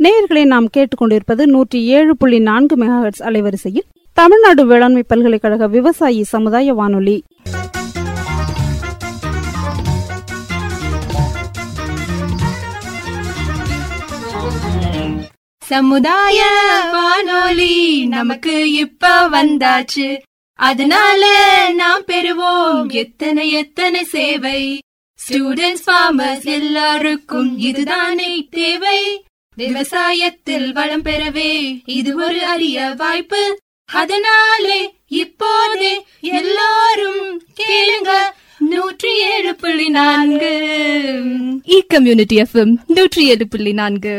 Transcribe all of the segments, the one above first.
நேயர்களை நாம் கேட்டுக்கொண்டிருப்பது நூற்றி ஏழு புள்ளி நான்கு மெகாஹெட்ஸ் அலைவரிசையில் தமிழ்நாடு வேளாண்மை பல்கலைக்கழக விவசாயி சமுதாய வானொலி சமுதாய வானொலி நமக்கு இப்ப வந்தாச்சு அதனால நாம் பெறுவோம் எத்தனை எத்தனை சேவை ஸ்டூடெண்ட்ஸ் ஃபார்மர்ஸ் எல்லாருக்கும் இதுதானே தேவை விவசாயத்தில் வளம் பெறவே இது ஒரு அரிய வாய்ப்பு அதனாலே இப்போதே எல்லாரும் கேளுங்க நூற்றி ஏழு புள்ளி நான்கு இ கம்யூனிட்டி எஃப்எம் நூற்றி ஏழு புள்ளி நான்கு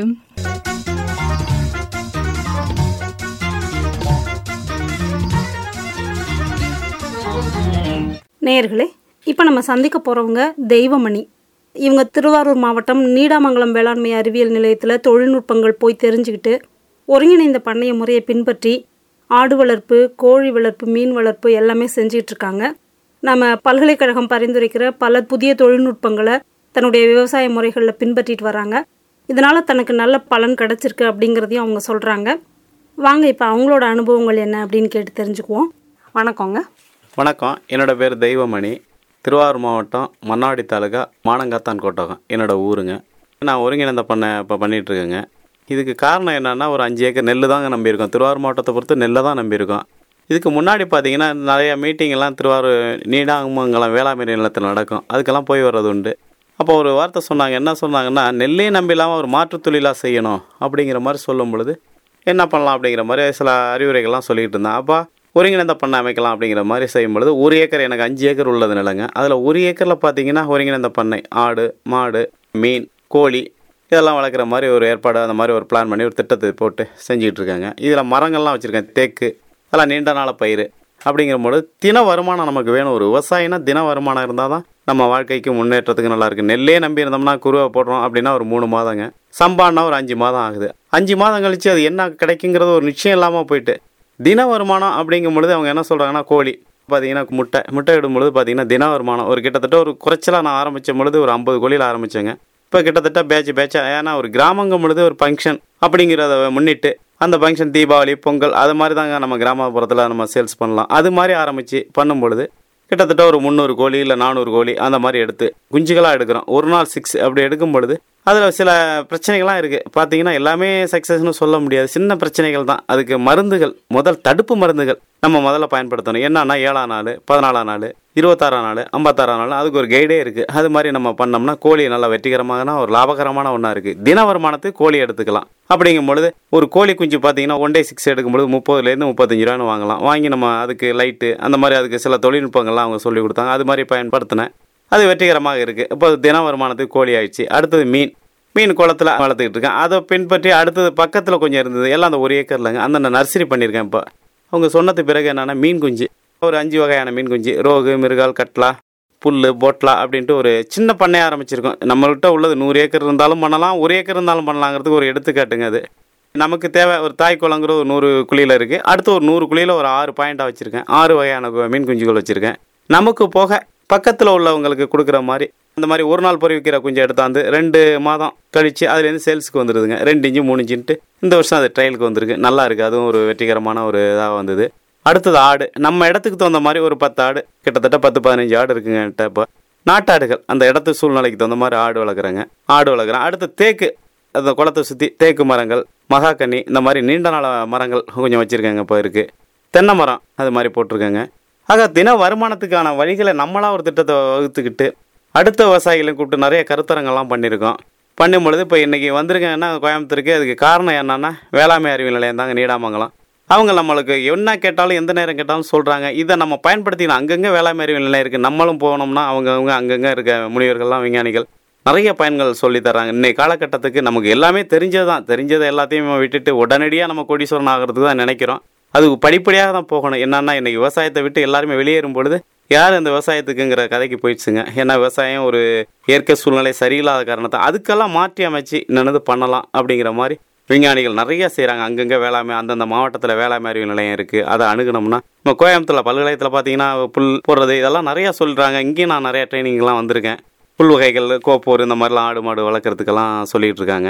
நேயர்களே இப்போ நம்ம சந்திக்க போகிறவங்க தெய்வமணி இவங்க திருவாரூர் மாவட்டம் நீடாமங்கலம் வேளாண்மை அறிவியல் நிலையத்தில் தொழில்நுட்பங்கள் போய் தெரிஞ்சுக்கிட்டு ஒருங்கிணைந்த பண்ணைய முறையை பின்பற்றி ஆடு வளர்ப்பு கோழி வளர்ப்பு மீன் வளர்ப்பு எல்லாமே செஞ்சுட்டு இருக்காங்க நம்ம பல்கலைக்கழகம் பரிந்துரைக்கிற பல புதிய தொழில்நுட்பங்களை தன்னுடைய விவசாய முறைகளில் பின்பற்றிட்டு வராங்க இதனால் தனக்கு நல்ல பலன் கிடச்சிருக்கு அப்படிங்கிறதையும் அவங்க சொல்கிறாங்க வாங்க இப்போ அவங்களோட அனுபவங்கள் என்ன அப்படின்னு கேட்டு தெரிஞ்சுக்குவோம் வணக்கங்க வணக்கம் என்னோட பேர் தெய்வமணி திருவாரூர் மாவட்டம் மன்னாடி தாலுகா மானங்காத்தான் கோட்டகம் என்னோட ஊருங்க நான் ஒருங்கிணைந்த பண்ணை இப்போ பண்ணிகிட்ருக்கேங்க இதுக்கு காரணம் என்னென்னா ஒரு அஞ்சு ஏக்கர் நெல் தாங்க நம்பியிருக்கோம் திருவாரூர் மாவட்டத்தை பொறுத்து நெல்லை தான் நம்பியிருக்கோம் இதுக்கு முன்னாடி பார்த்தீங்கன்னா நிறைய மீட்டிங் எல்லாம் திருவாரூர் நீடாமங்கலம் வேளாண்மை நிலத்தில் நடக்கும் அதுக்கெல்லாம் போய் வர்றது உண்டு அப்போ ஒரு வார்த்தை சொன்னாங்க என்ன சொன்னாங்கன்னா நெல்லே நம்பி இல்லாமல் ஒரு மாற்றுத் தொழிலாக செய்யணும் அப்படிங்கிற மாதிரி சொல்லும் பொழுது என்ன பண்ணலாம் அப்படிங்கிற மாதிரி சில அறிவுரைகள்லாம் சொல்லிக்கிட்டு இருந்தேன் அப்போ ஒருங்கிணைந்த பண்ணை அமைக்கலாம் அப்படிங்கிற மாதிரி செய்யும் பொழுது ஒரு ஏக்கர் எனக்கு அஞ்சு ஏக்கர் உள்ளது நிலங்க அதில் ஒரு ஏக்கரில் பார்த்தீங்கன்னா ஒருங்கிணைந்த பண்ணை ஆடு மாடு மீன் கோழி இதெல்லாம் வளர்க்குற மாதிரி ஒரு ஏற்பாடு அந்த மாதிரி ஒரு பிளான் பண்ணி ஒரு திட்டத்தை போட்டு செஞ்சுக்கிட்டு இருக்காங்க இதில் மரங்கள்லாம் வச்சுருக்கேன் தேக்கு அதெல்லாம் நீண்ட நாள பயிர் அப்படிங்கிறபோது தின வருமானம் நமக்கு வேணும் ஒரு விவசாயினா தின வருமானம் இருந்தால் தான் நம்ம வாழ்க்கைக்கு முன்னேற்றத்துக்கு நல்லா இருக்கு நெல்லே நம்பி இருந்தோம்னா குருவை போடுறோம் அப்படின்னா ஒரு மூணு மாதங்க சம்பான்னா ஒரு அஞ்சு மாதம் ஆகுது அஞ்சு மாதம் கழிச்சு அது என்ன கிடைக்குங்கிறது ஒரு நிச்சயம் இல்லாமல் போயிட்டு தின வருமானம் அப்படிங்கும் பொழுது அவங்க என்ன சொல்கிறாங்கன்னா கோழி பார்த்தீங்கன்னா முட்டை முட்டை இடும் பொழுது பார்த்தீங்கன்னா தின வருமானம் ஒரு கிட்டத்தட்ட ஒரு குறைச்சலாக நான் ஆரம்பித்த பொழுது ஒரு ஐம்பது கோழியில் ஆரம்பித்தேங்க இப்போ கிட்டத்தட்ட பேட்ச் பேட்சா ஏன்னா ஒரு கிராமங்கும் பொழுது ஒரு ஃபங்க்ஷன் அப்படிங்கிறத முன்னிட்டு அந்த ஃபங்க்ஷன் தீபாவளி பொங்கல் அது மாதிரி தாங்க நம்ம கிராமப்புறத்தில் நம்ம சேல்ஸ் பண்ணலாம் அது மாதிரி ஆரம்பித்து பண்ணும் பொழுது கிட்டத்தட்ட ஒரு முந்நூறு கோழி இல்லை நானூறு கோழி அந்த மாதிரி எடுத்து குஞ்சுகளாக எடுக்கிறோம் ஒரு நாள் சிக்ஸ் அப்படி எடுக்கும் பொழுது அதில் சில பிரச்சனைகள்லாம் இருக்குது பார்த்தீங்கன்னா எல்லாமே சக்ஸஸ்னு சொல்ல முடியாது சின்ன பிரச்சனைகள் தான் அதுக்கு மருந்துகள் முதல் தடுப்பு மருந்துகள் நம்ம முதல்ல பயன்படுத்தணும் என்னன்னா ஏழாம் நாள் பதினாலாம் நாள் இருபத்தாறாம் நாள் ஐம்பத்தாறாம் நாள் அதுக்கு ஒரு கைடே இருக்குது அது மாதிரி நம்ம பண்ணோம்னா கோழி நல்லா வெற்றிகரமான ஒரு லாபகரமான ஒன்றா இருக்குது தின வருமானத்துக்கு கோழி எடுத்துக்கலாம் அப்படிங்கும் பொழுது ஒரு கோழி குஞ்சு பார்த்தீங்கன்னா ஒன் டே சிக்ஸ் எடுக்கும்பொழுது முப்பதுலேருந்து முப்பத்தஞ்சு ரூபான்னு வாங்கலாம் வாங்கி நம்ம அதுக்கு லைட்டு அந்த மாதிரி அதுக்கு சில தொழில்நுட்பங்கள்லாம் அவங்க சொல்லி கொடுத்தாங்க அது மாதிரி பயன்படுத்தினேன் அது வெற்றிகரமாக இருக்குது இப்போ தின வருமானத்துக்கு கோழி ஆயிடுச்சு அடுத்தது மீன் மீன் குளத்தில் வளர்த்துக்கிட்டு இருக்கேன் அதை பின்பற்றி அடுத்தது பக்கத்தில் கொஞ்சம் இருந்தது எல்லாம் அந்த ஒரு ஏக்கர்லங்க அந்த நர்சரி பண்ணியிருக்கேன் இப்போ அவங்க சொன்னது பிறகு என்னென்னா மீன் குஞ்சு ஒரு அஞ்சு வகையான மீன் குஞ்சு ரோகு மிருகால் கட்லா புல் போட்லா அப்படின்ட்டு ஒரு சின்ன பண்ணைய ஆரம்பிச்சிருக்கோம் நம்மள்கிட்ட உள்ளது நூறு ஏக்கர் இருந்தாலும் பண்ணலாம் ஒரு ஏக்கர் இருந்தாலும் பண்ணலாங்கிறதுக்கு ஒரு எடுத்துக்காட்டுங்க அது நமக்கு தேவை ஒரு தாய் குளங்கிற ஒரு நூறு குழியில் இருக்குது அடுத்து ஒரு நூறு குழியில் ஒரு ஆறு பாயிண்டாக வச்சுருக்கேன் ஆறு வகையான மீன் குஞ்சுகள் வச்சுருக்கேன் நமக்கு போக பக்கத்தில் உள்ளவங்களுக்கு கொடுக்குற மாதிரி அந்த மாதிரி ஒரு நாள் பொறி விற்கிற குஞ்சு எடுத்தாந்து ரெண்டு மாதம் கழித்து அதுலேருந்து சேல்ஸுக்கு வந்துடுதுங்க ரெண்டு இன்ச்சு மூணு இன்ச்சுன்ட்டு இந்த வருஷம் அது ட்ரையலுக்கு வந்திருக்கு நல்லா இருக்குது அதுவும் ஒரு வெற்றிகரமான ஒரு இதாக வந்தது அடுத்தது ஆடு நம்ம இடத்துக்கு தகுந்த மாதிரி ஒரு பத்து ஆடு கிட்டத்தட்ட பத்து பதினஞ்சு ஆடு இருக்குங்க என்கிட்ட இப்போ நாட்டாடுகள் அந்த இடத்து சூழ்நிலைக்கு தகுந்த மாதிரி ஆடு வளர்க்குறேங்க ஆடு வளர்க்குறேன் அடுத்து தேக்கு அந்த குளத்தை சுற்றி தேக்கு மரங்கள் மகாக்கனி இந்த மாதிரி நீண்ட நாள மரங்கள் கொஞ்சம் வச்சுருக்கேங்க இப்போ இருக்குது தென்னை மரம் அது மாதிரி போட்டிருக்கேங்க ஆக தின வருமானத்துக்கான வழிகளை நம்மளா ஒரு திட்டத்தை வகுத்துக்கிட்டு அடுத்த விவசாயிகளையும் கூப்பிட்டு நிறைய கருத்தரங்கள்லாம் பண்ணியிருக்கோம் பண்ணும் பொழுது இப்போ இன்றைக்கி வந்திருக்கேன்னா கோயம்புத்தூருக்கு அதுக்கு காரணம் என்னென்னா வேளாண்மை அறிவியல் நிலையம் தாங்க நீடாமங்கலம் அவங்க நம்மளுக்கு என்ன கேட்டாலும் எந்த நேரம் கேட்டாலும் சொல்கிறாங்க இதை நம்ம பயன்படுத்திக்கணும் அங்கங்கே வேளாண்மை அறிவியல் நிலையம் இருக்குது நம்மளும் போனோம்னா அவங்கவுங்க அங்கங்கே இருக்க முனிவர்கள்லாம் விஞ்ஞானிகள் நிறைய பயன்கள் சொல்லி தராங்க இன்னைக்கு காலகட்டத்துக்கு நமக்கு எல்லாமே தெரிஞ்சது தான் தெரிஞ்சதை எல்லாத்தையும் விட்டுட்டு உடனடியாக நம்ம கோடீஸ்வரன் ஆகிறதுக்கு தான் நினைக்கிறோம் அது படிப்படியாக தான் போகணும் என்னன்னா இன்னைக்கு விவசாயத்தை விட்டு எல்லாருமே வெளியேறும் பொழுது யார் இந்த விவசாயத்துக்குங்கிற கதைக்கு போயிடுச்சுங்க ஏன்னா விவசாயம் ஒரு இயற்கை சூழ்நிலை சரியில்லாத காரணத்தை அதுக்கெல்லாம் மாற்றி அமைச்சு என்னது பண்ணலாம் அப்படிங்கிற மாதிரி விஞ்ஞானிகள் நிறைய செய்கிறாங்க அங்கங்கே வேளாண்மை அந்தந்த மாவட்டத்தில் வேளாண்மை அறிவியல் நிலையம் இருக்குது அதை அணுகுனோம்னா நம்ம கோயம்புத்தூரில் பல்கலைக்கழகத்தில் பார்த்தீங்கன்னா புல் போடுறது இதெல்லாம் நிறையா சொல்கிறாங்க இங்கேயும் நான் நிறைய ட்ரைனிங்லாம் வந்திருக்கேன் புல் வகைகள் கோப்போர் இந்த மாதிரிலாம் ஆடு மாடு வளர்க்குறதுக்கெல்லாம் சொல்லிகிட்டு இருக்காங்க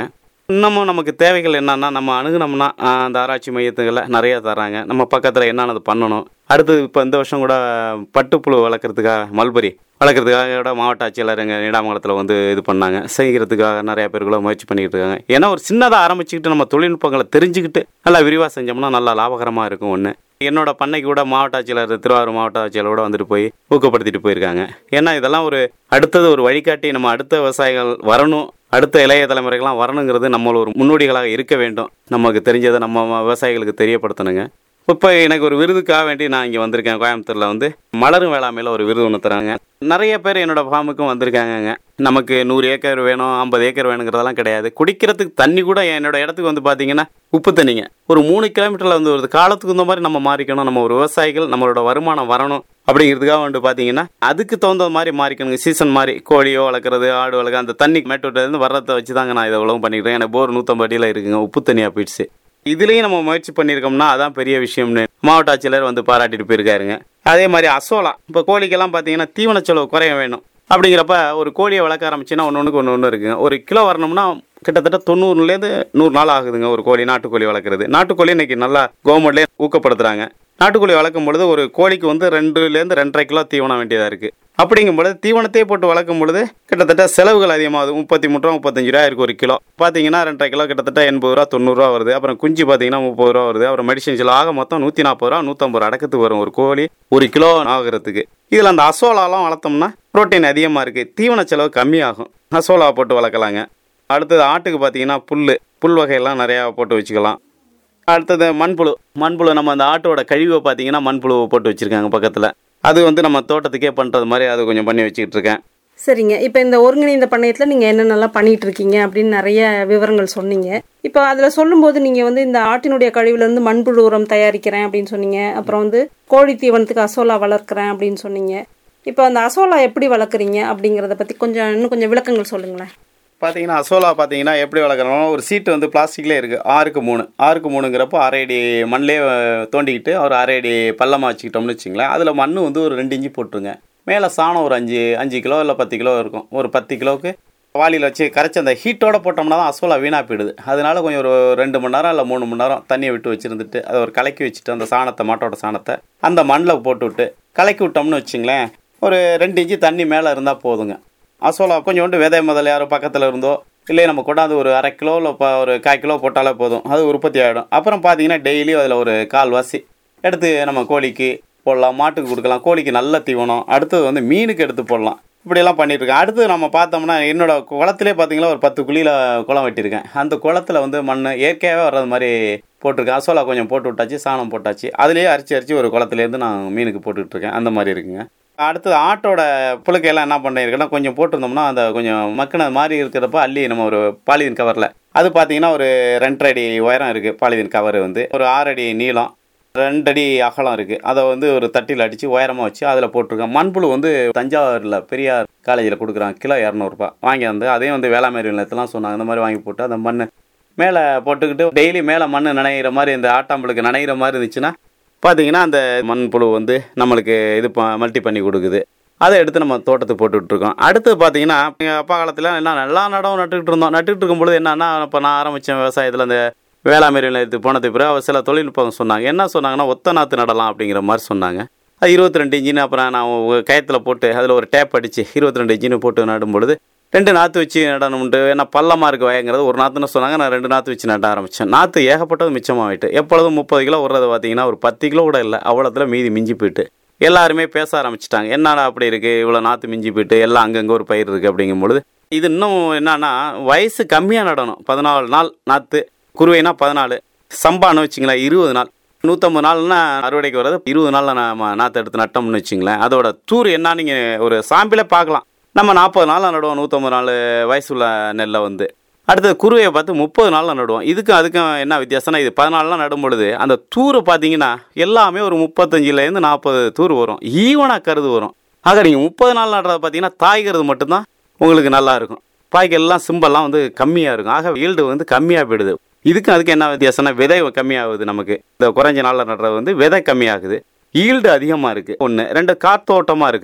இன்னமும் நமக்கு தேவைகள் என்னன்னா நம்ம அணுகுனோம்னா ஆஹ், அந்த ஆராய்ச்சி மையத்துகளை நிறைய தராங்க நம்ம பக்கத்தில் என்னென்னது பண்ணணும் அடுத்தது இப்போ இந்த வருஷம் கூட பட்டுப்புழு வளர்க்குறதுக்காக மல்பரி வளர்க்குறதுக்காக கூட மாவட்ட ஆட்சியாளர் எங்கள் நீடாமங்கலத்தில் வந்து இது பண்ணாங்க செய்கிறதுக்காக நிறைய பேர் கூட முயற்சி பண்ணிக்கிட்டு இருக்காங்க ஏன்னா ஒரு சின்னதாக ஆரம்பிச்சுக்கிட்டு நம்ம தொழில்நுட்பங்களை தெரிஞ்சுக்கிட்டு நல்லா விரிவாக செஞ்சோம்னா நல்லா லாபகரமாக இருக்கும் ஒன்று என்னோட பண்ணைக்கு கூட மாவட்ட ஆட்சியாளர் திருவாரூர் மாவட்ட ஆட்சியாளர் கூட வந்துட்டு போய் ஊக்கப்படுத்திட்டு போயிருக்காங்க ஏன்னா இதெல்லாம் ஒரு அடுத்தது ஒரு வழிகாட்டி நம்ம அடுத்த விவசாயிகள் வரணும் அடுத்த இளைய தலைமுறைகள்லாம் வரணுங்கிறது நம்மள ஒரு முன்னோடிகளாக இருக்க வேண்டும் நமக்கு தெரிஞ்சதை நம்ம விவசாயிகளுக்கு தெரியப்படுத்தணுங்க இப்போ எனக்கு ஒரு விருதுக்காக வேண்டி நான் இங்கே வந்திருக்கேன் கோயம்புத்தூரில் வந்து மலரும் வேளாண்மையில் ஒரு விருது ஒன்று தராங்க நிறைய பேர் என்னோட ஃபார்முக்கும் வந்திருக்காங்கங்க நமக்கு நூறு ஏக்கர் வேணும் ஐம்பது ஏக்கர் வேணுங்கிறதெல்லாம் கிடையாது குடிக்கிறதுக்கு தண்ணி கூட என்னோட இடத்துக்கு வந்து பார்த்தீங்கன்னா உப்பு தண்ணிங்க ஒரு மூணு கிலோமீட்டரில் வந்து வருது காலத்துக்கு இந்த மாதிரி நம்ம மாறிக்கணும் நம்ம ஒரு விவசாயிகள் நம்மளோட வருமானம் வரணும் அப்படிங்கிறதுக்காக வந்து பார்த்தீங்கன்னா அதுக்கு தகுந்த மாதிரி மாறிக்கணுங்க சீசன் மாதிரி கோழியோ வளர்க்குறது ஆடு வளர்க்க அந்த தண்ணி மேட்டூர்லேருந்து வர்றதை வச்சு தாங்க நான் இதை உழவு பண்ணிக்கிறேன் எனக்கு போர் நூற்றம்பது அடியில் இருக்குங்க உப்பு தண்ணியாக போயிடுச்சு இதுலேயும் நம்ம முயற்சி பண்ணியிருக்கோம்னா அதான் பெரிய விஷயம்னு மாவட்ட ஆட்சியர் வந்து பாராட்டிட்டு போயிருக்காருங்க அதே மாதிரி அசோலா இப்போ கோழிக்கெல்லாம் பார்த்தீங்கன்னா தீவன செலவு குறைய வேணும் அப்படிங்கிறப்ப ஒரு கோழியை வளர்க்க ஆரம்பிச்சுன்னா ஒன்று ஒன்றுக்கு ஒன்று ஒன்று இருக்குங்க ஒரு கிலோ வரணும்னா கிட்டத்தட்ட தொண்ணூறுலேருந்து நூறு நாள் ஆகுதுங்க ஒரு கோழி நாட்டுக்கோழி வளர்க்குறது நாட்டுக்கோழி இன்னைக்கு நல்லா கவர்மெண்ட்லேயே ஊக்கப்படுத்துறாங்க நாட்டுக்கோழி வளர்க்கும் பொழுது ஒரு கோழிக்கு வந்து ரெண்டுலேருந்து ரெண்டரை கிலோ தீவனம் வேண்டியதாக இருக்குது அப்படிங்கும் பொழுது தீவனத்தையே போட்டு வளர்க்கும் பொழுது கிட்டத்தட்ட செலவுகள் அதிகமாகுது முப்பத்தி மூணு ரூபா முப்பத்தஞ்சு ரூபா இருக்கு ஒரு கிலோ பார்த்தீங்கன்னா ரெண்டரை கிலோ கிட்டத்தட்ட எண்பது ரூபா தொண்ணூறுரூவா வருது அப்புறம் குஞ்சு பார்த்தீங்கன்னா முப்பது ரூபா வருது அப்புறம் மெடிசன் செலவு ஆக மொத்தம் நூற்றி நாற்பது ரூபா நூற்றம்பது ரூபா அடக்கத்துக்கு வரும் ஒரு கோழி ஒரு கிலோ ஆகிறதுக்கு இதில் அந்த அசோலாலாம் வளர்த்தோம்னா புரோட்டீன் அதிகமாக இருக்குது தீவன செலவு கம்மியாகும் அசோலா போட்டு வளர்க்கலாங்க அடுத்தது ஆட்டுக்கு பார்த்தீங்கன்னா புல் புல் வகையெல்லாம் நிறையா போட்டு வச்சுக்கலாம் அடுத்தது மண்புழு மண்புழு நம்ம அந்த ஆட்டோட கழிவை பார்த்தீங்கன்னா மண்புழு போட்டு வச்சுருக்காங்க பக்கத்தில் அது வந்து நம்ம தோட்டத்துக்கே பண்ணுறது மாதிரி அது கொஞ்சம் பண்ணி வச்சுக்கிட்டு இருக்கேன் சரிங்க இப்போ இந்த ஒருங்கிணைந்த பண்ணையத்தில் நீங்கள் என்னென்னலாம் பண்ணிட்டு இருக்கீங்க அப்படின்னு நிறைய விவரங்கள் சொன்னீங்க இப்போ அதில் சொல்லும்போது நீங்கள் வந்து இந்த ஆட்டினுடைய கழிவுலேருந்து மண்புழு உரம் தயாரிக்கிறேன் அப்படின்னு சொன்னீங்க அப்புறம் வந்து கோழி தீவனத்துக்கு அசோலா வளர்க்குறேன் அப்படின்னு சொன்னீங்க இப்போ அந்த அசோலா எப்படி வளர்க்குறீங்க அப்படிங்கிறத பற்றி கொஞ்சம் இன்னும் கொஞ்சம் விளக்கங்கள் சொல்லுங்களேன் பார்த்தீங்கன்னா அசோலா பார்த்தீங்கன்னா எப்படி வளர்க்குறோம் ஒரு சீட்டு வந்து பிளாஸ்டிக்லேயே இருக்குது ஆறுக்கு மூணு ஆறுக்கு மூணுங்கிறப்போ அரை அடி மண்ணிலே தோண்டிக்கிட்டு ஒரு அரை அடி பள்ளமாக வச்சுக்கிட்டோம்னு வச்சுங்களேன் அதில் மண் வந்து ஒரு ரெண்டு இன்ச்சு போட்டுருங்க மேலே சாணம் ஒரு அஞ்சு அஞ்சு கிலோ இல்லை பத்து கிலோ இருக்கும் ஒரு பத்து கிலோவுக்கு வாளியில் வச்சு கரைச்சி அந்த ஹீட்டோட போட்டோம்னா தான் அசோலா வீணாக போயிடுது அதனால கொஞ்சம் ஒரு ரெண்டு மணி நேரம் இல்லை மூணு மணி நேரம் தண்ணியை விட்டு வச்சுருந்துட்டு அதை ஒரு கலக்கி வச்சுட்டு அந்த சாணத்தை மாட்டோட சாணத்தை அந்த மண்ணில் போட்டு விட்டு கலக்கி விட்டோம்னு வச்சுங்களேன் ஒரு ரெண்டு இன்ச்சு தண்ணி மேலே இருந்தால் போதுங்க அசோலா கொஞ்சோண்டு விதை முதல்ல யாரும் பக்கத்தில் இருந்தோ இல்லை நம்ம கொண்டாந்து ஒரு அரை கிலோ இல்லை இப்போ ஒரு கால் கிலோ போட்டாலே போதும் அது உற்பத்தி ஆகிடும் அப்புறம் பார்த்தீங்கன்னா டெய்லி அதில் ஒரு கால்வாசி எடுத்து நம்ம கோழிக்கு போடலாம் மாட்டுக்கு கொடுக்கலாம் கோழிக்கு நல்ல தீவனம் அடுத்தது வந்து மீனுக்கு எடுத்து போடலாம் இப்படியெல்லாம் பண்ணிட்டு இருக்கேன் அடுத்து நம்ம பார்த்தோம்னா என்னோட குளத்திலே பார்த்தீங்களா ஒரு பத்து குழியில் குளம் வெட்டியிருக்கேன் அந்த குளத்துல வந்து மண் இயற்கையாகவே வர்றது மாதிரி போட்டிருக்கேன் அசோலா கொஞ்சம் போட்டு விட்டாச்சு சாணம் போட்டாச்சு அதுலேயே அரிச்சு அரிச்சு ஒரு குளத்துலேருந்து நான் மீனுக்கு போட்டுக்கிட்டு இருக்கேன் அந்த மாதிரி இருக்குங்க அடுத்தது ஆட்டோட புழுக்கையெல்லாம் என்ன பண்ணியிருக்கேன்னா கொஞ்சம் போட்டிருந்தோம்னா அந்த கொஞ்சம் மக்கின மாதிரி இருக்கிறப்ப அள்ளி நம்ம ஒரு பாலிதீன் கவரில் அது பார்த்தீங்கன்னா ஒரு ரெண்டரை அடி உயரம் இருக்குது பாலிதீன் கவர் வந்து ஒரு ஆறு அடி நீளம் ரெண்டடி அகலம் இருக்குது அதை வந்து ஒரு தட்டில் அடித்து உயரமாக வச்சு அதில் போட்டிருக்கேன் மண்புழு வந்து தஞ்சாவூரில் பெரியார் காலேஜில் கொடுக்குறாங்க கிலோ இரநூறுபா வாங்கி வந்து அதையும் வந்து வேளாண்மை நிலையத்தெல்லாம் சொன்னாங்க இந்த மாதிரி வாங்கி போட்டு அந்த மண் மேலே போட்டுக்கிட்டு டெய்லி மேலே மண் நனைகிற மாதிரி இந்த ஆட்டாம்பளுக்கு நனைகிற மாதிரி இருந்துச்சுன்னா பார்த்தீங்கன்னா அந்த மண்புழு வந்து நம்மளுக்கு இது மல்டி பண்ணி கொடுக்குது அதை எடுத்து நம்ம தோட்டத்துக்கு போட்டுக்கிட்டு இருக்கோம் அடுத்து பார்த்தீங்கன்னா எங்கள் அப்பா காலத்தில் என்ன நல்லா நடவு நட்டுக்கிட்டு இருந்தோம் நட்டுக்கிட்டு இருக்கும்பொழுது என்னன்னா இப்போ நான் ஆரம்பித்தேன் விவசாயத்தில் அந்த வேளாண்மை நிலையத்துக்கு போனதுக்கு பிறகு அவர் சில தொழில்நுட்பம் சொன்னாங்க என்ன சொன்னாங்கன்னா ஒத்த நாற்று நடலாம் அப்படிங்கிற மாதிரி சொன்னாங்க அது இருபத்தி ரெண்டு இன்ஜின் அப்புறம் நான் ஒரு கயத்தில் போட்டு அதில் ஒரு டேப் அடித்து இருபத்தி ரெண்டு இன்ஜின் போட்டு நடும் பொழுது ரெண்டு நாற்று வச்சு நடணும்ட்டு ஏன்னா பள்ளமாக இருக்கு வயங்கிறது ஒரு நாற்றுன்னு சொன்னாங்க நான் ரெண்டு நாற்று வச்சு நட்ட ஆரம்பித்தேன் நாற்று ஏகப்பட்டது மிச்சமாகிட்டு எப்பொழுதும் முப்பது கிலோ விடுறது பார்த்தீங்கன்னா ஒரு பத்து கிலோ கூட இல்லை அவ்வளோத்துல மீதி மிஞ்சி போயிட்டு எல்லாருமே பேச ஆரம்பிச்சிட்டாங்க என்னடா அப்படி இருக்குது இவ்வளோ நாற்று மிஞ்சி போயிட்டு எல்லாம் அங்கங்கே ஒரு பயிர் இருக்குது அப்படிங்கும் பொழுது இது இன்னும் என்னன்னா வயசு கம்மியாக நடணும் பதினாலு நாள் நாற்று குருவைனா பதினாலு சம்பான்னு வச்சுங்களேன் இருபது நாள் நூற்றம்பது நாள்னா அறுவடைக்கு வர்றது இருபது நாளில் நம்ம நாற்று எடுத்து நட்டோம்னு வச்சுங்களேன் அதோட தூர் என்ன நீங்கள் ஒரு சாம்பிளே பார்க்கலாம் நம்ம நாற்பது நாளில் நடுவோம் நூற்றம்பது நாள் வயசுள்ள நெல்லை வந்து அடுத்தது குருவையை பார்த்து முப்பது நாளில் நடுவோம் இதுக்கும் அதுக்கும் என்ன வித்தியாசம்னா இது பதினாலாம் நடும் பொழுது அந்த தூர் பார்த்தீங்கன்னா எல்லாமே ஒரு முப்பத்தஞ்சுலேருந்து நாற்பது தூர் வரும் ஈவனாக கருது வரும் ஆக நீங்கள் முப்பது நாள் நடுறத பார்த்தீங்கன்னா தாய்கிறது மட்டும்தான் உங்களுக்கு நல்லா இருக்கும் பாய்க்கு எல்லாம் சிம்பெல்லாம் வந்து கம்மியாக இருக்கும் ஆக ஈல்டு வந்து கம்மியாக போயிடுது இதுக்கும் அதுக்கு என்ன வித்தியாசம்னா விதை கம்மியாகுது நமக்கு இந்த குறைஞ்ச நாளில் நடுறது வந்து விதை கம்மியாகுது ஈல்டு அதிகமாக இருக்குது ஒன்று ரெண்டு காத்தோட்டமாக இருக்குது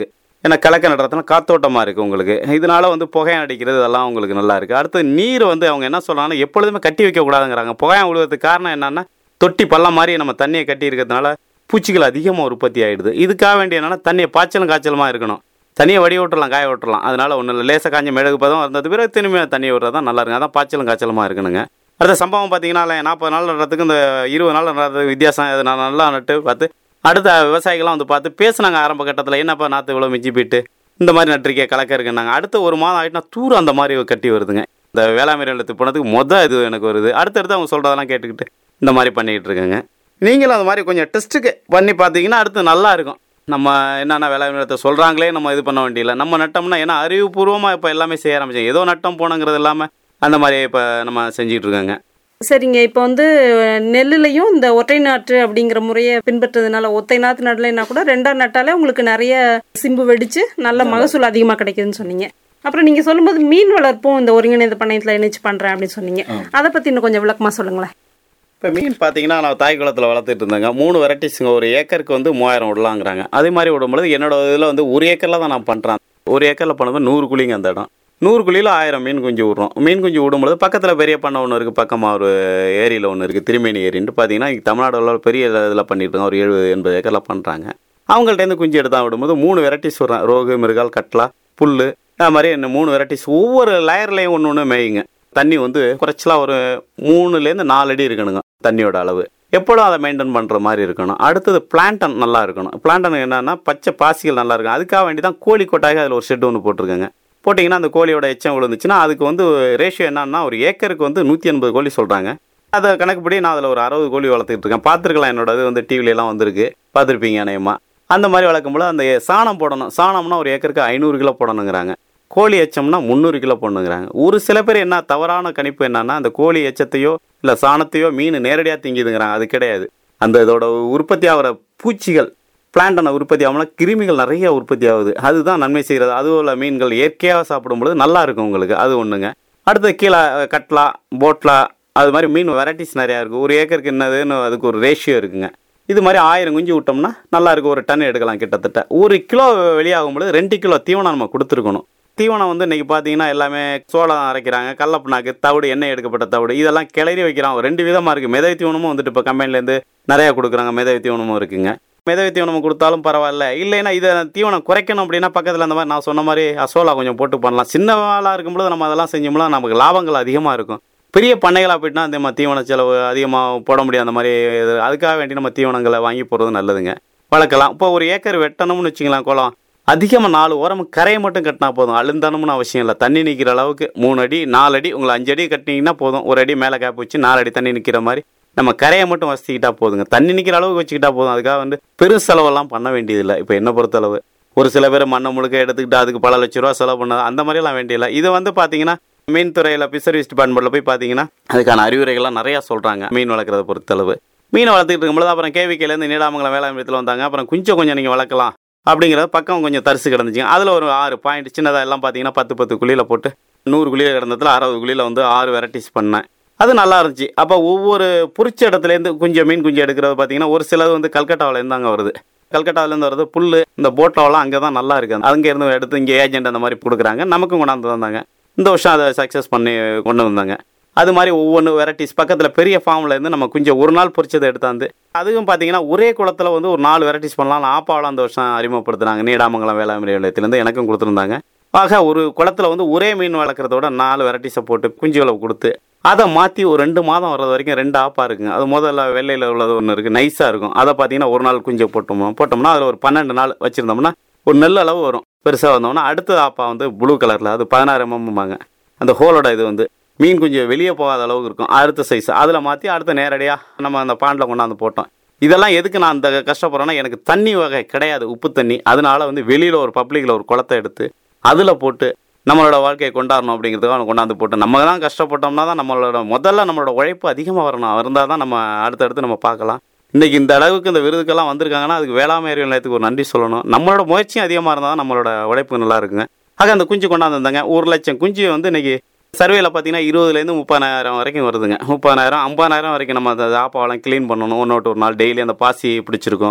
ஏன்னா கிழக்க நடுறதுனா காத்தோட்டமாக இருக்குது உங்களுக்கு இதனால வந்து புகையம் அடிக்கிறது இதெல்லாம் உங்களுக்கு நல்லா இருக்குது அடுத்து நீர் வந்து அவங்க என்ன சொல்கிறாங்கன்னா எப்பொழுதுமே கட்டி வைக்கக்கூடாதுங்கிறாங்க புகையம் விழுவதுக்கு காரணம் என்னன்னா தொட்டி பள்ளம் மாதிரி நம்ம தண்ணியை கட்டி இருக்கிறதுனால பூச்சிகள் அதிகமாக உற்பத்தி ஆகிடுது இதுக்காக வேண்டிய என்னன்னா தண்ணியை பாய்ச்சலும் காய்ச்சலுமா இருக்கணும் தண்ணியை வடி விட்டுறலாம் காய விட்டுறலாம் அதனால ஒன்றும் இல்லை லேசாக காஞ்ச மெழுகு பதம் இருந்தது பிறகு திரும்பியும் தண்ணி விடுறது தான் நல்லா இருக்குங்க அதான் பாய்ச்சலும் காய்ச்சலுமா இருக்கணுங்க அடுத்த சம்பவம் பார்த்தீங்கன்னா நாற்பது நாள் நடுறதுக்கு இந்த இருபது நாள் நடுறதுக்கு வித்தியாசம் இது நான் நல்லா நட்டு பார்த்து அடுத்த விவசாயிகள்லாம் வந்து பார்த்து பேசுனாங்க ஆரம்ப கட்டத்தில் என்னப்பா நாற்று இவ்வளோ மிஞ்சி போயிட்டு இந்த மாதிரி நட்டிருக்கே கலக்க இருக்குன்னாங்க அடுத்த ஒரு மாதம் ஆகிட்டுனா தூரம் அந்த மாதிரி கட்டி வருதுங்க இந்த வேளாண்மை நிலத்துக்கு போனதுக்கு மொதல் இது எனக்கு வருது அடுத்தடுத்து அவங்க சொல்கிறதெல்லாம் கேட்டுக்கிட்டு இந்த மாதிரி பண்ணிக்கிட்டு இருக்கேங்க நீங்களும் அந்த மாதிரி கொஞ்சம் டெஸ்ட்டுக்கு பண்ணி பார்த்தீங்கன்னா அடுத்து நல்லா இருக்கும் நம்ம என்னென்ன வேளாண் நிலத்தை சொல்கிறாங்களே நம்ம இது பண்ண வேண்டியதில்லை நம்ம நட்டோம்னா ஏன்னா அறிவுபூர்வமாக இப்போ எல்லாமே செய்ய ஆரம்பிச்சோம் ஏதோ நட்டம் போனங்கிறது இல்லாமல் அந்த மாதிரி இப்போ நம்ம செஞ்சுக்கிட்டு இருக்கோங்க சரிங்க இப்போ வந்து நெல்லுலையும் இந்த ஒற்றை நாற்று அப்படிங்கிற முறையை பின்பற்றதுனால ஒத்தை நாற்று நடலைன்னா கூட ரெண்டாம் நட்டாலே உங்களுக்கு நிறைய சிம்பு வெடிச்சு நல்ல மகசூல் அதிகமாக கிடைக்குதுன்னு சொன்னீங்க அப்புறம் நீங்கள் சொல்லும்போது மீன் வளர்ப்பும் இந்த ஒருங்கிணைந்த பண்ணையத்தில் இணைச்சு பண்ணுறேன் அப்படின்னு சொன்னீங்க அதை பற்றி இன்னும் கொஞ்சம் விளக்கமாக சொல்லுங்களேன் இப்போ மீன் பார்த்தீங்கன்னா நான் தாய் குளத்தில் வளர்த்துட்டு இருந்தேங்க மூணு வெரைட்டிஸுங்க ஒரு ஏக்கருக்கு வந்து மூவாயிரம் விடலாங்கிறாங்க அதே மாதிரி விடும்பொழுது என்னோட இதில் வந்து ஒரு ஏக்கரில் தான் நான் பண்ணுறேன் ஒரு ஏக்கரில் பண்ணும்போது நூறு குழிங்க அந்த இடம் நூறு குழியில் ஆயிரம் மீன் குஞ்சு விட்றோம் மீன் குஞ்சு விடும்பொழுது பக்கத்தில் பெரிய பண்ணை ஒன்று இருக்குது பக்கமாக ஒரு ஏரியில் ஒன்று இருக்குது திருமேனி ஏரின்ட்டு பார்த்தீங்கன்னா இங்க தமிழ்நாடுல பெரிய இதில் பண்ணிட்டு இருக்காங்க ஒரு எழுபது எண்பது ஏக்கரில் பண்ணுறாங்க அவங்கள்ட்டேருந்து குஞ்சு எடுத்து விடும்போது மூணு வெரைட்டிஸ் விட்றேன் ரோகு மிருகால் கட்லா புல் அது மாதிரி இந்த மூணு வெரைட்டிஸ் ஒவ்வொரு லேயர்லேயும் ஒன்று ஒன்று மேயுங்க தண்ணி வந்து குறைச்சலா ஒரு மூணுலேருந்து நாலு அடி இருக்கணுங்க தண்ணியோட அளவு எப்பொழுதும் அதை மெயின்டைன் பண்ணுற மாதிரி இருக்கணும் அடுத்தது பிளான்டன் நல்லா இருக்கணும் பிளான்டன் என்னன்னா பச்சை பாசிகள் நல்லா இருக்கும் அதுக்காக வேண்டி தான் கோழி கொட்டாக அதில் ஒரு ஷெட் ஒன்று போட்டிருக்கேங்க போட்டிங்கன்னா அந்த கோழியோட எச்சம் விழுந்துச்சுன்னா அதுக்கு வந்து ரேஷியோ என்னன்னா ஒரு ஏக்கருக்கு வந்து நூற்றி எண்பது கோழி சொல்கிறாங்க அதை கணக்குப்படி நான் அதில் ஒரு அறுபது கோழி வளர்த்துட்டு இருக்கேன் பார்த்துருக்கலாம் என்னோட இது வந்து டிவிலலாம் வந்திருக்கு பார்த்துருப்பீங்க அநேகமாக அந்த மாதிரி வளர்க்கும்போது அந்த சாணம் போடணும் சாணம்னா ஒரு ஏக்கருக்கு ஐநூறு கிலோ போடணுங்கிறாங்க கோழி எச்சம்னா முந்நூறு கிலோ போடணுங்கிறாங்க ஒரு சில பேர் என்ன தவறான கணிப்பு என்னன்னா அந்த கோழி எச்சத்தையோ இல்லை சாணத்தையோ மீன் நேரடியாக திங்கிதுங்கிறாங்க அது கிடையாது அந்த இதோட உற்பத்தி ஆகிற பூச்சிகள் பிளான்டனை உற்பத்தி ஆகும்னா கிருமிகள் நிறைய உற்பத்தி ஆகுது அதுதான் நன்மை செய்கிறது அதுவும் உள்ள மீன்கள் இயற்கையாக சாப்பிடும்பொழுது நல்லா இருக்கும் உங்களுக்கு அது ஒன்றுங்க அடுத்து கீழே கட்லா போட்லா அது மாதிரி மீன் வெரைட்டிஸ் நிறையா இருக்குது ஒரு ஏக்கருக்கு என்னதுன்னு அதுக்கு ஒரு ரேஷியோ இருக்குங்க இது மாதிரி ஆயிரம் குஞ்சு விட்டோம்னா நல்லா இருக்கும் ஒரு டன் எடுக்கலாம் கிட்டத்தட்ட ஒரு கிலோ வெளியாகும் பொழுது ரெண்டு கிலோ தீவனம் நம்ம கொடுத்துருக்கணும் தீவனம் வந்து இன்னைக்கு பார்த்தீங்கன்னா எல்லாமே சோளம் அரைக்கிறாங்க கடலப்புண்ணாக்கு தவிடு எண்ணெய் எடுக்கப்பட்ட தவிடு இதெல்லாம் கிளறி வைக்கிறான் ரெண்டு விதமாக இருக்குது மிதவை தீவனமும் வந்துட்டு இப்போ கம்பெனிலேருந்து நிறையா கொடுக்குறாங்க மிதவை தீவனமும் இருக்குங்க மிதவை தீவனம் கொடுத்தாலும் பரவாயில்ல இல்லைன்னா இதை தீவனம் குறைக்கணும் அப்படின்னா பக்கத்தில் அந்த மாதிரி நான் சொன்ன மாதிரி அசோலா கொஞ்சம் போட்டு பண்ணலாம் சின்ன ஆளாக இருக்கும்போது நம்ம அதெல்லாம் செஞ்சோம்னா நமக்கு லாபங்கள் அதிகமாக இருக்கும் பெரிய பண்ணைகளாக போயிட்டுனா அந்த மாதிரி தீவன செலவு அதிகமாக போட முடியாது அந்த மாதிரி இது அதுக்காக வேண்டி நம்ம தீவனங்களை வாங்கி போடுறது நல்லதுங்க வளர்க்கலாம் இப்போ ஒரு ஏக்கர் வெட்டணும்னு வச்சுங்களேன் குளம் அதிகமாக நாலு ஓரம் கரையை மட்டும் கட்டினா போதும் அழுந்தணும்னு அவசியம் இல்லை தண்ணி நிற்கிற அளவுக்கு மூணு அடி நாலு அடி உங்களை அஞ்சு அடி கட்டினீங்கன்னா போதும் ஒரு அடி மேலே கேப் வச்சு நாலு அடி தண்ணி நிற்கிற மாதிரி நம்ம கரையை மட்டும் வசதிக்கிட்டா போதுங்க தண்ணி நிற்கிற அளவுக்கு வச்சுக்கிட்டா போதும் அதுக்காக வந்து பெரும் செலவெல்லாம் பண்ண வேண்டியதில்லை இப்போ என்ன பொறுத்தளவு ஒரு சில பேர் மண்ணை முழுக்க எடுத்துக்கிட்டு அதுக்கு பல லட்ச ரூபா செலவு பண்ணது அந்த மாதிரியெல்லாம் வேண்டியதில்லை இது வந்து பார்த்தீங்கன்னா மீன் துறையில் ஃபிஷரிஸ் டிபார்ட்மெண்ட்டில் போய் பார்த்தீங்கன்னா அதுக்கான அறிவுரைகள்லாம் நிறையா சொல்கிறாங்க மீன் வளர்க்குறத பொறுத்தளவு மீன் வளர்த்துக்கிட்டு இருக்கும்போது அப்புறம் கேவிக்கையிலேருந்து நீடாமங்கலம் வேளாண்மையத்தில் வந்தாங்க அப்புறம் கொஞ்சம் கொஞ்சம் நீங்கள் வளர்க்கலாம் அப்படிங்கிறது பக்கம் கொஞ்சம் தரிசு கிடந்துச்சுங்க அதில் ஒரு ஆறு பாயிண்ட் சின்னதாக எல்லாம் பார்த்தீங்கன்னா பத்து பத்து குழியில் போட்டு நூறு குழியில் கிடந்ததுல அறுபது குழியில் வந்து ஆறு வெரைட்டிஸ் பண்ணேன் அது நல்லா இருந்துச்சு அப்போ ஒவ்வொரு புரிச்ச இடத்துலேருந்து கொஞ்சம் மீன் குஞ்சு எடுக்கிறது பார்த்தீங்கன்னா ஒரு சிலது வந்து கல்கட்டாவிலேருந்து அங்கே வருது கல்கட்டாவிலேருந்து வருது புல் இந்த போட்டோவெல்லாம் அங்கே தான் நல்லா இருக்குது அங்கேருந்து எடுத்து இங்கே ஏஜென்ட் அந்த மாதிரி கொடுக்குறாங்க நமக்கும் கொண்டாந்து வந்தாங்க இந்த வருஷம் அதை சக்ஸஸ் பண்ணி கொண்டு வந்தாங்க அது மாதிரி ஒவ்வொன்று வெரைட்டிஸ் பக்கத்தில் பெரிய ஃபார்மில் இருந்து நம்ம கொஞ்சம் ஒரு நாள் பொரிச்சதை எடுத்தாந்து அதுவும் பார்த்தீங்கன்னா ஒரே குளத்தில் வந்து ஒரு நாலு வெரைட்டிஸ் பண்ணலாம் ஆப்பாவெலாம் அந்த வருஷம் அறிமுகப்படுத்துனாங்க நீடாமங்கலம் வேளாண்மை நிலையத்திலேருந்து எனக்கும் கொடுத்துருந்தாங்க ஆக ஒரு குளத்தில் வந்து ஒரே மீன் வளர்க்குறதோட நாலு வெரைட்டிஸை போட்டு குஞ்சுகளை கொடுத்து அதை மாற்றி ஒரு ரெண்டு மாதம் வர்றது வரைக்கும் ரெண்டு ஆப்பா இருக்குங்க அது முதல்ல வெள்ளையில் உள்ளது ஒன்று இருக்குது நைஸாக இருக்கும் அதை பார்த்தீங்கன்னா ஒரு நாள் குஞ்சை போட்டோமோ போட்டோம்னா அதில் ஒரு பன்னெண்டு நாள் வச்சுருந்தோம்னா ஒரு நெல் அளவு வரும் பெருசாக வந்தோம்னா அடுத்த ஆப்பா வந்து ப்ளூ கலரில் அது பதினாறு எம்எம்பாங்க அந்த ஹோலோட இது வந்து மீன் குஞ்சு வெளியே போகாத அளவுக்கு இருக்கும் அடுத்த சைஸ் அதில் மாற்றி அடுத்த நேரடியாக நம்ம அந்த பாண்டில் கொண்டாந்து போட்டோம் இதெல்லாம் எதுக்கு நான் அந்த கஷ்டப்படுறேன்னா எனக்கு தண்ணி வகை கிடையாது உப்பு தண்ணி அதனால வந்து வெளியில் ஒரு பப்ளிக்கில் ஒரு குளத்தை எடுத்து அதில் போட்டு நம்மளோட வாழ்க்கையை கொண்டாடணும் அப்படிங்கிறதுக்காக கொண்டாந்து போட்டு நம்ம தான் கஷ்டப்பட்டோம்னா தான் நம்மளோட முதல்ல நம்மளோட உழைப்பு அதிகமாக வரணும் இருந்தால் தான் நம்ம அடுத்தடுத்து நம்ம பார்க்கலாம் இன்றைக்கி இந்த அளவுக்கு இந்த விருதுக்கெல்லாம் வந்திருக்காங்கன்னா அதுக்கு வேளாண்மை அறிவியல் நிலையத்துக்கு ஒரு நன்றி சொல்லணும் நம்மளோட முயற்சியும் அதிகமாக இருந்தால் தான் நம்மளோட உழைப்பு நல்லா இருக்குங்க ஆக அந்த குஞ்சு கொண்டாந்து வந்தாங்க ஒரு லட்சம் குஞ்சு வந்து இன்னைக்கு சர்வேல பார்த்தீங்கன்னா இருபதுலேருந்து முப்பதாயிரம் வரைக்கும் வருதுங்க முப்பதாயிரம் ஐம்பதாயிரம் வரைக்கும் நம்ம அந்த ஆப்பாவெல்லாம் க்ளீன் பண்ணணும் ஒன்று ஒரு நாள் டெய்லி அந்த பாசி பிடிச்சிருக்கும்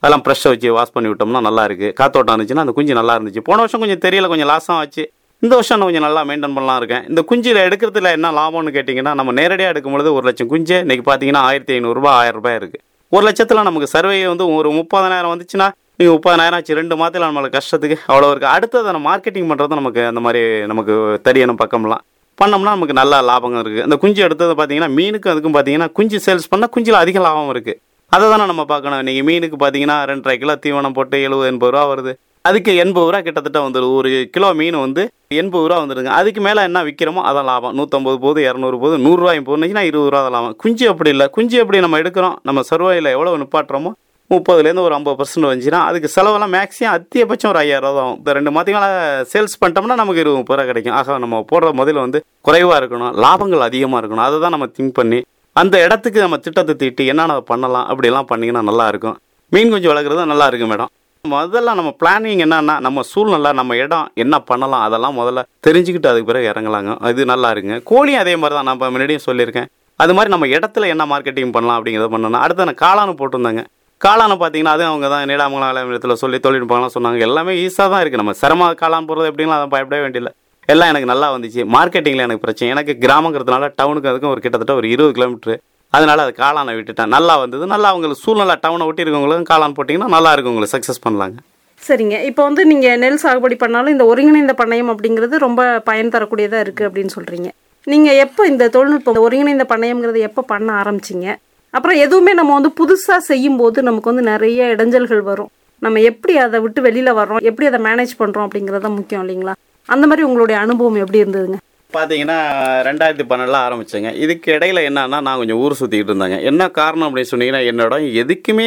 அதெல்லாம் ப்ரெஷ்ஷை வச்சு வாஷ் பண்ணி விட்டோம்னா நல்லா இருக்கு காத்தோட்டம் இருந்துச்சுன்னா அந்த குஞ்சு நல்லா இருந்துச்சு போன வருஷம் கொஞ்சம் தெரியல கொஞ்சம் லாஸாக ஆச்சு இந்த வருஷம் நான் கொஞ்சம் நல்லா மெயின்டைன் பண்ணலாம் இருக்கேன் இந்த குஞ்சில் எடுக்கிறதுல என்ன லாபம்னு கேட்டிங்கன்னா நம்ம நேரடியாக எடுக்கும்பொழுது ஒரு லட்சம் குஞ்சு இன்னைக்கு பார்த்தீங்கன்னா ஆயிரத்தி ஐநூறுரூபா ஆயிரம் ரூபாய் இருக்குது ஒரு லட்சத்தில் நமக்கு சர்வே வந்து ஒரு முப்பதனாயிரம் வந்துச்சுன்னா நீங்கள் முப்பதனாயிரம் ஆச்சு ரெண்டு மாதத்தில் நம்மளுக்கு கஷ்டத்துக்கு அவ்வளோ இருக்குது அடுத்தது நம்ம மார்க்கெட்டிங் பண்ணுறது நமக்கு அந்த மாதிரி நமக்கு தெரியணும் பக்கம்லாம் பண்ணோம்னா நமக்கு நல்ல லாபம் இருக்குது அந்த குஞ்சு எடுத்தது பார்த்தீங்கன்னா மீனுக்கும் அதுக்கும் பார்த்தீங்கன்னா குஞ்சு சேல்ஸ் பண்ணால் குஞ்சில் அதிக லாபம் இருக்குது அதை தானே நம்ம பார்க்கணும் இன்றைக்கி மீனுக்கு பார்த்தீங்கன்னா ரெண்டரை கிலோ தீவனம் போட்டு எழுபது எண்பது ரூபா வருது அதுக்கு எண்பது ரூபா கிட்டத்தட்ட வந்துடுது ஒரு கிலோ மீன் வந்து எண்பது ரூபா வந்துடுங்க அதுக்கு மேலே என்ன விற்கிறோமோ அதான் லாபம் நூற்றம்பது போகுது இரநூறு போகுது நூறுரூவாயும் போனுச்சுன்னா இருபது ரூபா தான் லாபம் குஞ்சு அப்படி இல்லை குஞ்சு எப்படி நம்ம எடுக்கிறோம் நம்ம சர்வாயில் எவ்வளோ நிப்பாட்டுறோமோ முப்பதுலேருந்து ஒரு ஐம்பது பர்சன்ட் வந்துச்சுன்னா அதுக்கு செலவெல்லாம் மேக்ஸிமம் அதிகபட்சம் ஒரு ஐயாயிரம் ரூபா ஆகும் இந்த ரெண்டு மாதங்கள சேல்ஸ் பண்ணிட்டோம்னா நமக்கு இருபது முப்பது ரூபா கிடைக்கும் ஆக நம்ம போடுற முதல்ல வந்து குறைவாக இருக்கணும் லாபங்கள் அதிகமாக இருக்கணும் அதை தான் நம்ம திங்க் பண்ணி அந்த இடத்துக்கு நம்ம திட்டத்தை தீட்டி என்னென்ன பண்ணலாம் அப்படிலாம் பண்ணிங்கன்னா நல்லா இருக்கும் மீன் குஞ்சு வளர்க்குறது நல்லா இருக்கு மேடம் முதல்ல நம்ம பிளானிங் என்னன்னா நம்ம சூழ்நிலை நம்ம இடம் என்ன பண்ணலாம் அதெல்லாம் முதல்ல தெரிஞ்சுக்கிட்டு அதுக்கு பிறகு இறங்கலாங்க அது நல்லா இருக்குங்க கோழியும் அதே மாதிரி தான் நான் இப்போ முன்னாடியும் சொல்லியிருக்கேன் அது மாதிரி நம்ம இடத்துல என்ன மார்க்கெட்டிங் பண்ணலாம் அப்படிங்கிறத பண்ணணும் அடுத்து நான் காளானு போட்டிருந்தாங்க காளானை பார்த்தீங்கன்னா அது அவங்க தான் நீடாமங்கலம் இடத்துல சொல்லி தொழில்நுட்பங்கள்லாம் சொன்னாங்க எல்லாமே ஈஸியாக தான் இருக்குது நம்ம சிரம காளான் போடுறது எப்படிங்களா அதை பயப்படவே வேண்டியதில்லை எல்லாம் எனக்கு நல்லா வந்துச்சு மார்க்கெட்டிங்கில் எனக்கு பிரச்சனை எனக்கு கிராமங்கிறதுனால டவுனுக்கு அதுக்கும் ஒரு கிட்டத்தட்ட ஒரு இருபது கிலோமீட்டர் அதனால அது காளானை விட்டுட்டேன் நல்லா வந்தது நல்லா அவங்களுக்கு சூழ்நிலை டவுனை ஒட்டி இருக்கவங்களுக்கும் காளான் போட்டிங்கன்னா நல்லா இருக்கும் உங்களுக்கு சக்ஸஸ் பண்ணலாங்க சரிங்க இப்போ வந்து நீங்கள் நெல் சாகுபடி பண்ணாலும் இந்த ஒருங்கிணைந்த பண்ணையம் அப்படிங்கிறது ரொம்ப பயன் தரக்கூடியதாக இருக்குது அப்படின்னு சொல்கிறீங்க நீங்கள் எப்போ இந்த தொழில்நுட்பம் ஒருங்கிணைந்த பண்ணையம்ங்கிறது எப்போ பண்ண ஆரம்பிச்சிங்க அப்புறம் எதுவுமே நம்ம வந்து புதுசாக செய்யும்போது நமக்கு வந்து நிறைய இடைஞ்சல்கள் வரும் நம்ம எப்படி அதை விட்டு வெளியில் வர்றோம் எப்படி அதை மேனேஜ் பண்ணுறோம் அப்படிங்கிறது தான் முக்கியம் இல்லைங்களா அந்த மாதிரி உங்களுடைய அனுபவம் எப்படி இருந்ததுங்க பார்த்தீங்கன்னா ரெண்டாயிரத்தி பன்னெண்டில் ஆரம்பிச்சேங்க இதுக்கு இடையில என்னன்னா நான் கொஞ்சம் ஊர் சுற்றிக்கிட்டு இருந்தாங்க என்ன காரணம் அப்படின்னு சொன்னீங்கன்னா என்னோட எதுக்குமே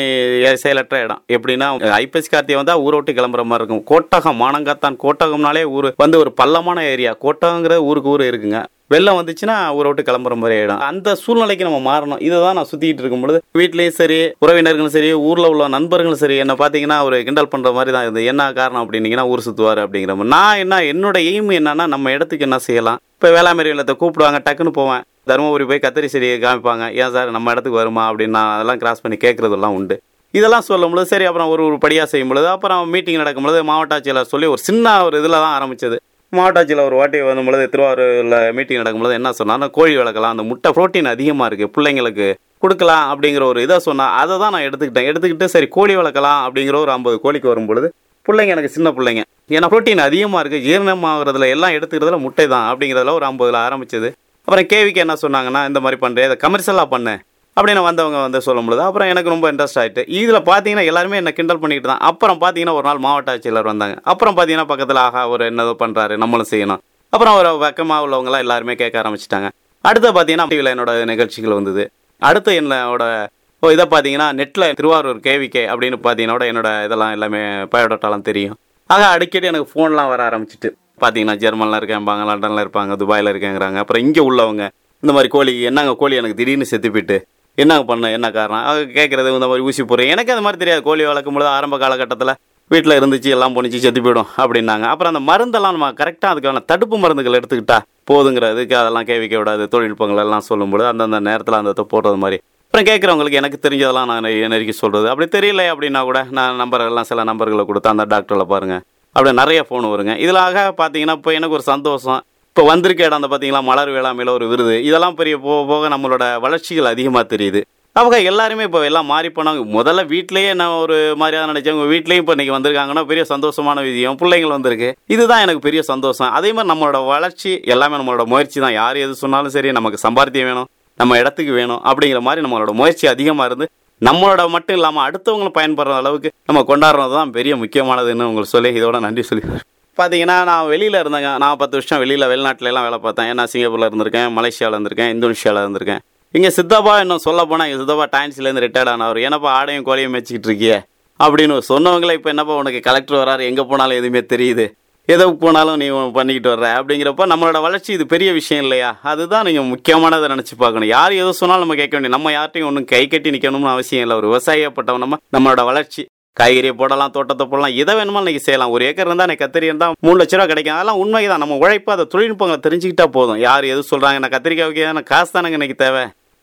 செயலற்ற இடம் எப்படின்னா ஐப்பசி கார்த்திகை வந்தால் ஊரை விட்டு கிளம்புற மாதிரி இருக்கும் கோட்டகம் மானங்காத்தான் கோட்டகம்னாலே ஊர் வந்து ஒரு பள்ளமான ஏரியா கோட்டகங்கிற ஊருக்கு ஊர் இருக்குங்க வெள்ளம் வந்துச்சுன்னா ஊரை விட்டு கிளம்புற மாதிரி ஆயிடும் அந்த சூழ்நிலைக்கு நம்ம மாறணும் இதை தான் நான் சுற்றிக்கிட்டு இருக்கும் பொழுது வீட்லேயும் சரி உறவினர்களும் சரி ஊரில் உள்ள நண்பர்களும் சரி என்ன பார்த்தீங்கன்னா ஒரு கிண்டல் பண்ணுற மாதிரி தான் இது என்ன காரணம் அப்படின்னீங்கன்னா ஊர் சுற்றுவார் அப்படிங்கிற மாதிரி நான் என்ன என்னோட எய்ம் என்னன்னா நம்ம இடத்துக்கு என்ன செய்யலாம் இப்போ வேளாண்மை இல்லத்தை கூப்பிடுவாங்க டக்குன்னு போவேன் தருமபுரி போய் கத்திரி செடியை காமிப்பாங்க ஏன் சார் நம்ம இடத்துக்கு வருமா அப்படின்னு நான் அதெல்லாம் கிராஸ் பண்ணி கேட்குறதெல்லாம் உண்டு இதெல்லாம் சொல்லும்பொழுது சரி அப்புறம் ஒரு ஒரு படியாக செய்யும் பொழுது அப்புறம் மீட்டிங் நடக்கும்பொழுது மாவட்ட ஆட்சியாளர் சொல்லி ஒரு சின்ன ஒரு இதில் தான் ஆரம்பிச்சது மாவட்ட ஆட்சியில் ஒரு வாட்டி வரும்பொழுது திருவாரூரில் மீட்டிங் நடக்கும்போது என்ன சொன்னார் கோழி வளர்க்கலாம் அந்த முட்டை ப்ரோட்டீன் அதிகமாக இருக்குது பிள்ளைங்களுக்கு கொடுக்கலாம் அப்படிங்கிற ஒரு இதை சொன்னால் அதை தான் நான் எடுத்துக்கிட்டேன் எடுத்துக்கிட்டு சரி கோழி வளர்க்கலாம் அப்படிங்கிற ஒரு ஐம்பது கோழிக்கு வரும்பொழுது பிள்ளைங்க எனக்கு சின்ன பிள்ளைங்க ஏன்னா ப்ரோட்டீன் அதிகமாக இருக்குது ஜீரணமாகறதுல எல்லாம் எடுத்துக்கிறதுல முட்டை தான் அப்படிங்கிறதுல ஒரு ஐம்பதுல ஆரம்பிச்சது அப்புறம் கேவிக்கு என்ன சொன்னாங்கன்னா இந்த மாதிரி பண்ணுறேன் இதை கமர்ஷியலாக பண்ணு அப்படின்னு வந்தவங்க வந்து சொல்லும்பொழுது அப்புறம் எனக்கு ரொம்ப இன்ட்ரெஸ்ட் ஆகிட்டு இதில் பார்த்தீங்கன்னா எல்லாருமே என்ன கிண்டல் பண்ணிக்கிட்டு தான் அப்புறம் பார்த்தீங்கன்னா ஒரு நாள் மாவட்ட ஆட்சியர் வந்தாங்க அப்புறம் பார்த்தீங்கன்னா பக்கத்தில் ஆகா ஒரு என்னதோ பண்ணுறாரு நம்மளும் செய்யணும் அப்புறம் ஒரு வெக்கமாக உள்ளவங்களாம் எல்லாருமே கேட்க ஆரம்பிச்சிட்டாங்க அடுத்து பார்த்தீங்கன்னா டிவியில் என்னோட நிகழ்ச்சிகள் வந்தது அடுத்து என்னோட ஓ இதை பார்த்தீங்கன்னா நெட்டில் திருவாரூர் கேவிகே அப்படின்னு பார்த்தீங்கன்னா என்னோட இதெல்லாம் எல்லாமே பயோடோட்டாலாம் தெரியும் ஆக அடிக்கடி எனக்கு ஃபோன்லாம் வர ஆரம்பிச்சிட்டு பார்த்தீங்கன்னா ஜெர்மனில் இருக்கேன்பாங்க லண்டனில் இருப்பாங்க துபாயில் இருக்கேங்கிறாங்க அப்புறம் இங்கே உள்ளவங்க இந்த மாதிரி கோழி என்னங்க கோழி எனக்கு திடீர்னு செத்து போயிட்டு என்னங்க பண்ண என்ன காரணம் அவங்க கேட்குறது இந்த மாதிரி ஊசி போடுறேன் எனக்கு அது மாதிரி தெரியாது கோழி வளர்க்கும் பொழுது ஆரம்ப காலகட்டத்தில் வீட்டில் இருந்துச்சு எல்லாம் பொணிச்சு செத்து போயிடும் அப்படின்னாங்க அப்புறம் அந்த மருந்தெல்லாம் நம்ம கரெக்டாக அதுக்கான தடுப்பு மருந்துகள் எடுத்துக்கிட்டா போதுங்கிறதுக்கு அதெல்லாம் கேவிக்க விடாது தொழில்நுட்பங்கள் எல்லாம் சொல்லும்போது அந்தந்த நேரத்தில் அந்த இதை போடுறது மாதிரி அப்புறம் கேட்குறவங்களுக்கு எனக்கு தெரிஞ்சதெல்லாம் நான் நெருக்கி சொல்கிறது அப்படி தெரியல அப்படின்னா கூட நான் நம்பர்கள்லாம் சில நம்பர்களை கொடுத்து அந்த டாக்டரில் பாருங்கள் அப்படி நிறைய ஃபோன் வருங்க இதிலாக பார்த்தீங்கன்னா இப்போ எனக்கு ஒரு சந்தோஷம் இப்போ வந்திருக்க இடம் அந்த பார்த்தீங்களா மலர் வேளாண்மையில் ஒரு விருது இதெல்லாம் பெரிய போக போக நம்மளோட வளர்ச்சிகள் அதிகமாக தெரியுது அவங்க எல்லாருமே இப்போ எல்லாம் மாறி போனாங்க முதல்ல வீட்லேயே நான் ஒரு மாதிரியா நினைச்சேன் உங்கள் வீட்லேயும் இப்போ இன்னைக்கு வந்திருக்காங்கன்னா பெரிய சந்தோஷமான விஷயம் பிள்ளைங்கள் வந்திருக்கு இதுதான் எனக்கு பெரிய சந்தோஷம் அதே மாதிரி நம்மளோட வளர்ச்சி எல்லாமே நம்மளோட முயற்சி தான் யார் எது சொன்னாலும் சரி நமக்கு சம்பாத்தியம் வேணும் நம்ம இடத்துக்கு வேணும் அப்படிங்கிற மாதிரி நம்மளோட முயற்சி அதிகமாக இருந்து நம்மளோட மட்டும் இல்லாமல் அடுத்தவங்களும் பயன்படுற அளவுக்கு நம்ம கொண்டாடுறது தான் பெரிய முக்கியமானதுன்னு உங்களுக்கு சொல்லி இதோட நன்றி சொல்லி பார்த்தீங்கன்னா நான் வெளியில் இருந்தேங்க நான் பத்து வருஷம் வெளியில் வெளிநாட்டுல எல்லாம் வேலை பார்த்தேன் ஏன்னா சிங்கப்பூரில் இருந்திருக்கேன் மலேசியாவில் இருந்திருக்கேன் இந்தோனேஷியாவில் இருந்திருக்கேன் இங்கே சித்தப்பா இன்னும் சொல்ல போனால் எங்கள் சித்தப்பா டான்ஸ்லேருந்து ரிட்டையர்ட் ஆனவர் என்னப்பா ஆடையும் கோழியும் மேய்ச்சிக்கிட்டு இருக்கியே அப்படின்னு சொன்னவங்களே இப்போ என்னப்பா உனக்கு கலெக்டர் வராரு எங்கே போனாலும் எதுவுமே தெரியுது எதை போனாலும் நீ பண்ணிக்கிட்டு வர்ற அப்படிங்கிறப்ப நம்மளோட வளர்ச்சி இது பெரிய விஷயம் இல்லையா அதுதான் நீங்கள் முக்கியமானதை நினச்சி பார்க்கணும் யார் எது சொன்னாலும் நம்ம கேட்க வேண்டிய நம்ம யார்ட்டையும் ஒன்றும் கை கட்டி நிற்கணும்னு அவசியம் இல்லை ஒரு விவசாயப்பட்டவன் நம்ம நம்மளோட வளர்ச்சி காய்கறியை போடலாம் தோட்டத்தை போடலாம் எதை வேணுமோ இன்னைக்கு செய்யலாம் ஒரு ஏக்கர் இருந்தால் எனக்கு கத்திரி இருந்தால் மூணு லட்ச ரூபா கிடைக்கும் அதெல்லாம் உண்மைதான் நம்ம உழைப்பு அதை தொழில்நுட்பங்களை தெரிஞ்சுக்கிட்டா போதும் யார் எது சொல்கிறாங்க நான் கத்திரிக்காய் வைக்க காசு தானங்க இன்னைக்கு தேவை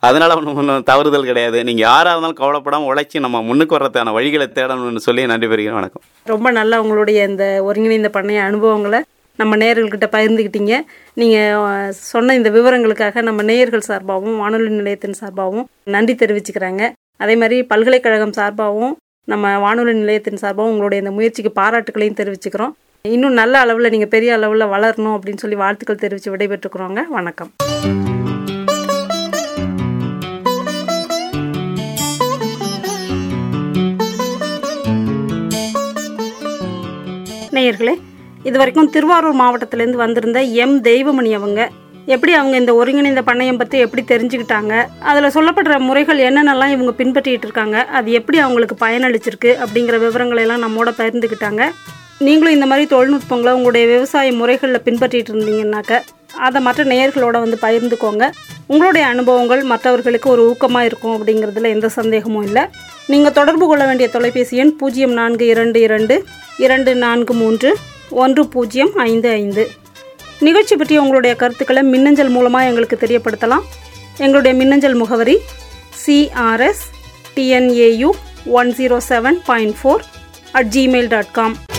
அதனால ஒன்றும் ஒன்றும் தவறுதல் கிடையாது நீங்கள் யாராக இருந்தாலும் கவலைப்படாமல் உழைச்சி நம்ம முன்னுக்கு வர்றதுக்கான வழிகளை தேடணும்னு சொல்லி நன்றி பெறுகிறேன் வணக்கம் ரொம்ப நல்லா உங்களுடைய இந்த ஒருங்கிணைந்த பண்ணைய அனுபவங்களை நம்ம நேயர்கள்கிட்ட பகிர்ந்துக்கிட்டீங்க நீங்கள் சொன்ன இந்த விவரங்களுக்காக நம்ம நேயர்கள் சார்பாகவும் வானொலி நிலையத்தின் சார்பாகவும் நன்றி தெரிவிச்சுக்கிறாங்க அதே மாதிரி பல்கலைக்கழகம் சார்பாகவும் நம்ம வானொலி நிலையத்தின் சார்பாகவும் உங்களுடைய இந்த முயற்சிக்கு பாராட்டுகளையும் தெரிவிச்சுக்கிறோம் இன்னும் நல்ல அளவில் நீங்கள் பெரிய அளவில் வளரணும் அப்படின்னு சொல்லி வாழ்த்துக்கள் தெரிவித்து விடைபெற்றுக்கிறோங்க வணக்கம் நேயர்களே இது வரைக்கும் திருவாரூர் மாவட்டத்திலேருந்து வந்திருந்த எம் தெய்வமணி அவங்க எப்படி அவங்க இந்த ஒருங்கிணைந்த பண்ணையம் பற்றி எப்படி தெரிஞ்சுக்கிட்டாங்க அதில் சொல்லப்படுற முறைகள் என்னென்னலாம் இவங்க பின்பற்றிட்டு இருக்காங்க அது எப்படி அவங்களுக்கு பயனளிச்சிருக்கு அப்படிங்கிற விவரங்களை எல்லாம் நம்மோட பகிர்ந்துக்கிட்டாங்க நீங்களும் இந்த மாதிரி தொழில்நுட்பங்களை உங்களுடைய விவசாய முறைகளில் பின்பற்றிட்டு இருந்தீங்கன்னாக்க அதை மற்ற நேயர்களோட வந்து பகிர்ந்துக்கோங்க உங்களுடைய அனுபவங்கள் மற்றவர்களுக்கு ஒரு ஊக்கமாக இருக்கும் அப்படிங்கிறதுல எந்த சந்தேகமும் இல்லை நீங்கள் தொடர்பு கொள்ள வேண்டிய தொலைபேசி எண் பூஜ்ஜியம் நான்கு இரண்டு இரண்டு இரண்டு நான்கு மூன்று ஒன்று பூஜ்ஜியம் ஐந்து ஐந்து நிகழ்ச்சி பற்றி உங்களுடைய கருத்துக்களை மின்னஞ்சல் மூலமாக எங்களுக்கு தெரியப்படுத்தலாம் எங்களுடைய மின்னஞ்சல் முகவரி CRS TNAU one zero seven point four at Gmail dot com